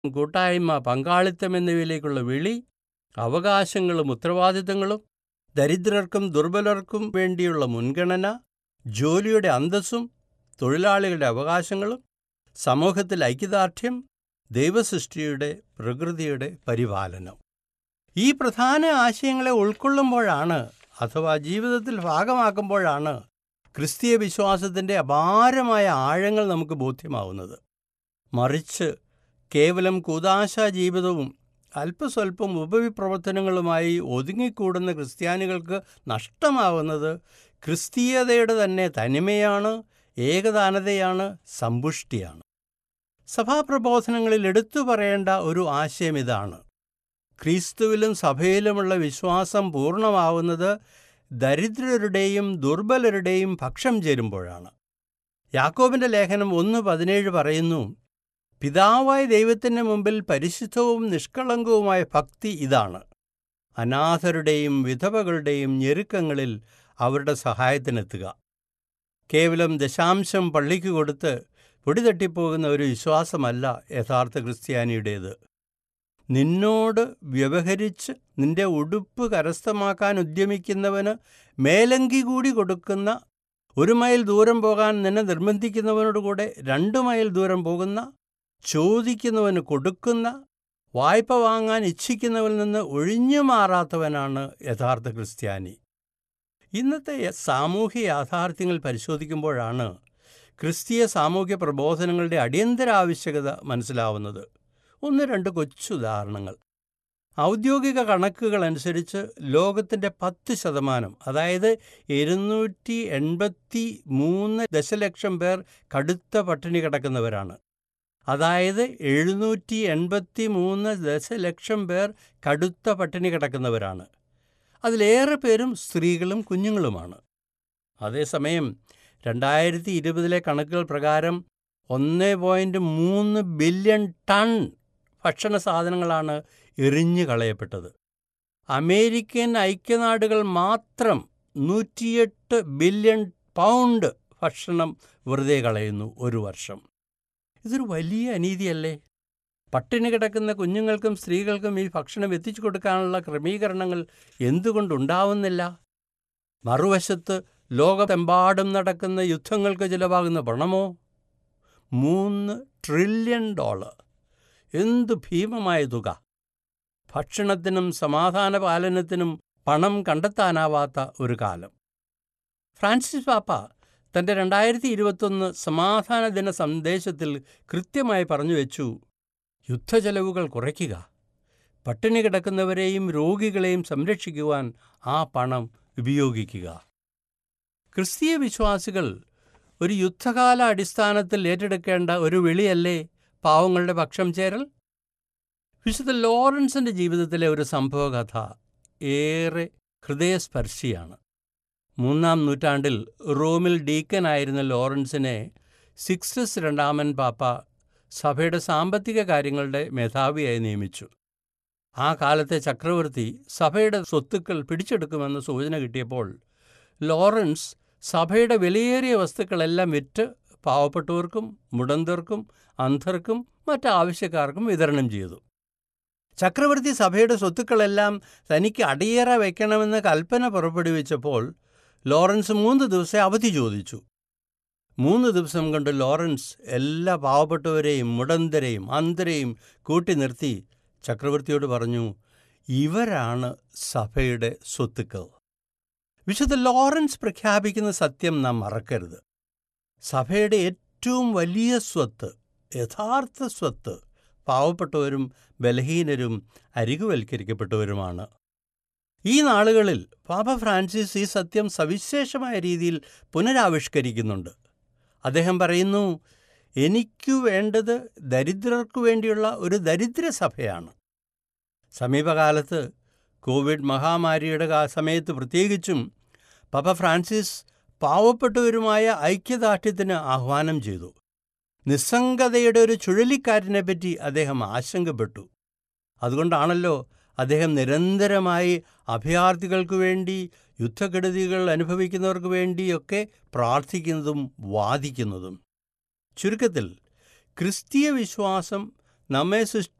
കൂട്ടായ്മ പങ്കാളിത്തം എന്നിവയിലേക്കുള്ള വിളി അവകാശങ്ങളും ഉത്തരവാദിത്തങ്ങളും ദരിദ്രർക്കും ദുർബലർക്കും വേണ്ടിയുള്ള മുൻഗണന ജോലിയുടെ അന്തസ്സും തൊഴിലാളികളുടെ അവകാശങ്ങളും സമൂഹത്തിൽ ഐക്യദാർഢ്യം ദൈവസൃഷ്ടിയുടെ പ്രകൃതിയുടെ പരിപാലനം ഈ പ്രധാന ആശയങ്ങളെ ഉൾക്കൊള്ളുമ്പോഴാണ് അഥവാ ജീവിതത്തിൽ ഭാഗമാക്കുമ്പോഴാണ് ക്രിസ്തീയ വിശ്വാസത്തിൻ്റെ അപാരമായ ആഴങ്ങൾ നമുക്ക് ബോധ്യമാവുന്നത് മറിച്ച് കേവലം കൂതാശ ജീവിതവും അല്പസ്വല്പം ഉപവിപ്രവർത്തനങ്ങളുമായി ഒതുങ്ങിക്കൂടുന്ന ക്രിസ്ത്യാനികൾക്ക് നഷ്ടമാവുന്നത് ക്രിസ്തീയതയുടെ തന്നെ തനിമയാണ് ഏകദാനതയാണ് സമ്പുഷ്ടിയാണ് സഭാപ്രബോധനങ്ങളിൽ എടുത്തു പറയേണ്ട ഒരു ആശയം ഇതാണ് ക്രിസ്തുവിലും സഭയിലുമുള്ള വിശ്വാസം പൂർണ്ണമാവുന്നത് ദരിദ്രരുടെയും ദുർബലരുടെയും പക്ഷം ചേരുമ്പോഴാണ് യാക്കോബിൻ്റെ ലേഖനം ഒന്ന് പതിനേഴ് പറയുന്നു പിതാവായ ദൈവത്തിൻ്റെ മുമ്പിൽ പരിശുദ്ധവും നിഷ്കളങ്കവുമായ ഭക്തി ഇതാണ് അനാഥരുടെയും വിധവകളുടെയും ഞെരുക്കങ്ങളിൽ അവരുടെ സഹായത്തിനെത്തുക കേവലം ദശാംശം പള്ളിക്ക് കൊടുത്ത് പൊടി തട്ടിപ്പോകുന്ന ഒരു വിശ്വാസമല്ല യഥാർത്ഥ ക്രിസ്ത്യാനിയുടേത് നിന്നോട് വ്യവഹരിച്ച് നിന്റെ ഉടുപ്പ് കരസ്ഥമാക്കാൻ ഉദ്യമിക്കുന്നവന് മേലങ്കി കൂടി കൊടുക്കുന്ന ഒരു മൈൽ ദൂരം പോകാൻ നിന്നെ നിർബന്ധിക്കുന്നവനോടുകൂടെ രണ്ട് മൈൽ ദൂരം പോകുന്ന ചോദിക്കുന്നവന് കൊടുക്കുന്ന വായ്പ വാങ്ങാൻ ഇച്ഛിക്കുന്നവനിൽ നിന്ന് ഒഴിഞ്ഞു മാറാത്തവനാണ് യഥാർത്ഥ ക്രിസ്ത്യാനി ഇന്നത്തെ സാമൂഹ്യ യാഥാർത്ഥ്യങ്ങൾ പരിശോധിക്കുമ്പോഴാണ് ക്രിസ്തീയ സാമൂഹ്യ പ്രബോധനങ്ങളുടെ അടിയന്തര ആവശ്യകത മനസ്സിലാവുന്നത് ഒന്ന് രണ്ട് കൊച്ചുദാഹരണങ്ങൾ ഔദ്യോഗിക കണക്കുകൾ അനുസരിച്ച് ലോകത്തിൻ്റെ പത്ത് ശതമാനം അതായത് ഇരുന്നൂറ്റി എൺപത്തി മൂന്ന് ദശലക്ഷം പേർ കടുത്ത പട്ടിണി കിടക്കുന്നവരാണ് അതായത് എഴുന്നൂറ്റി എൺപത്തി മൂന്ന് ദശലക്ഷം പേർ കടുത്ത പട്ടിണി കിടക്കുന്നവരാണ് അതിലേറെ പേരും സ്ത്രീകളും കുഞ്ഞുങ്ങളുമാണ് അതേസമയം രണ്ടായിരത്തി ഇരുപതിലെ കണക്കുകൾ പ്രകാരം ഒന്ന് പോയിൻറ്റ് മൂന്ന് ബില്യൺ ടൺ ഭക്ഷണ സാധനങ്ങളാണ് എറിഞ്ഞു കളയപ്പെട്ടത് അമേരിക്കൻ ഐക്യനാടുകൾ മാത്രം നൂറ്റിയെട്ട് ബില്യൺ പൗണ്ട് ഭക്ഷണം വെറുതെ കളയുന്നു ഒരു വർഷം ഇതൊരു വലിയ അനീതിയല്ലേ പട്ടിണി കിടക്കുന്ന കുഞ്ഞുങ്ങൾക്കും സ്ത്രീകൾക്കും ഈ ഭക്ഷണം എത്തിച്ചു കൊടുക്കാനുള്ള ക്രമീകരണങ്ങൾ എന്തുകൊണ്ടുണ്ടാവുന്നില്ല മറുവശത്ത് ലോകത്തെമ്പാടും നടക്കുന്ന യുദ്ധങ്ങൾക്ക് ചിലവാകുന്ന പണമോ മൂന്ന് ട്രില്യൺ ഡോളർ എന്ത് ഭീമമായ തുക ഭക്ഷണത്തിനും സമാധാന പാലനത്തിനും പണം കണ്ടെത്താനാവാത്ത ഒരു കാലം ഫ്രാൻസിസ് പാപ്പ തൻ്റെ രണ്ടായിരത്തി ഇരുപത്തൊന്ന് സമാധാന ദിന സന്ദേശത്തിൽ കൃത്യമായി പറഞ്ഞു വെച്ചു യുദ്ധചെലവുകൾ കുറയ്ക്കുക പട്ടിണി കിടക്കുന്നവരെയും രോഗികളെയും സംരക്ഷിക്കുവാൻ ആ പണം ഉപയോഗിക്കുക ക്രിസ്തീയ വിശ്വാസികൾ ഒരു യുദ്ധകാല അടിസ്ഥാനത്തിൽ ഏറ്റെടുക്കേണ്ട ഒരു വിളിയല്ലേ പാവങ്ങളുടെ പക്ഷം ചേരൽ വിശുദ്ധ ലോറൻസിൻ്റെ ജീവിതത്തിലെ ഒരു സംഭവകഥ ഏറെ ഹൃദയസ്പർശിയാണ് മൂന്നാം നൂറ്റാണ്ടിൽ റോമിൽ ഡീക്കനായിരുന്ന ലോറൻസിനെ സിക്സ്റ്റസ് രണ്ടാമൻ പാപ്പ സഭയുടെ സാമ്പത്തിക കാര്യങ്ങളുടെ മേധാവിയായി നിയമിച്ചു ആ കാലത്തെ ചക്രവർത്തി സഭയുടെ സ്വത്തുക്കൾ പിടിച്ചെടുക്കുമെന്ന് സൂചന കിട്ടിയപ്പോൾ ലോറൻസ് സഭയുടെ വിലയേറിയ വസ്തുക്കളെല്ലാം വിറ്റ് പാവപ്പെട്ടവർക്കും മുടന്തർക്കും അന്ധർക്കും മറ്റാവശ്യക്കാർക്കും വിതരണം ചെയ്തു ചക്രവർത്തി സഭയുടെ സ്വത്തുക്കളെല്ലാം തനിക്ക് അടിയറ വയ്ക്കണമെന്ന് കൽപ്പന പുറപ്പെടുവിച്ചപ്പോൾ ലോറൻസ് മൂന്ന് ദിവസം അവധി ചോദിച്ചു മൂന്ന് ദിവസം കൊണ്ട് ലോറൻസ് എല്ലാ പാവപ്പെട്ടവരെയും മുടന്തരെയും അന്ധരെയും കൂട്ടി നിർത്തി ചക്രവർത്തിയോട് പറഞ്ഞു ഇവരാണ് സഭയുടെ സ്വത്തുക്കൾ വിശുദ്ധ ലോറൻസ് പ്രഖ്യാപിക്കുന്ന സത്യം നാം മറക്കരുത് സഭയുടെ ഏറ്റവും വലിയ സ്വത്ത് യഥാർത്ഥ സ്വത്ത് പാവപ്പെട്ടവരും ബലഹീനരും അരികുവൽക്കരിക്കപ്പെട്ടവരുമാണ് ഈ നാളുകളിൽ പാപ്പ ഫ്രാൻസിസ് ഈ സത്യം സവിശേഷമായ രീതിയിൽ പുനരാവിഷ്കരിക്കുന്നുണ്ട് അദ്ദേഹം പറയുന്നു എനിക്കു വേണ്ടത് ദരിദ്രർക്കു വേണ്ടിയുള്ള ഒരു ദരിദ്ര സഭയാണ് സമീപകാലത്ത് കോവിഡ് മഹാമാരിയുടെ സമയത്ത് പ്രത്യേകിച്ചും പപ്പ ഫ്രാൻസിസ് പാവപ്പെട്ടവരുമായ ഐക്യദാർഢ്യത്തിന് ആഹ്വാനം ചെയ്തു നിസ്സംഗതയുടെ ഒരു ചുഴലിക്കാറ്റിനെപ്പറ്റി അദ്ദേഹം ആശങ്കപ്പെട്ടു അതുകൊണ്ടാണല്ലോ അദ്ദേഹം നിരന്തരമായി അഭയാർത്ഥികൾക്ക് വേണ്ടി യുദ്ധക്കെടുതികൾ അനുഭവിക്കുന്നവർക്ക് വേണ്ടിയൊക്കെ പ്രാർത്ഥിക്കുന്നതും വാദിക്കുന്നതും ചുരുക്കത്തിൽ ക്രിസ്തീയ വിശ്വാസം നമ്മെ സൃഷ്ടി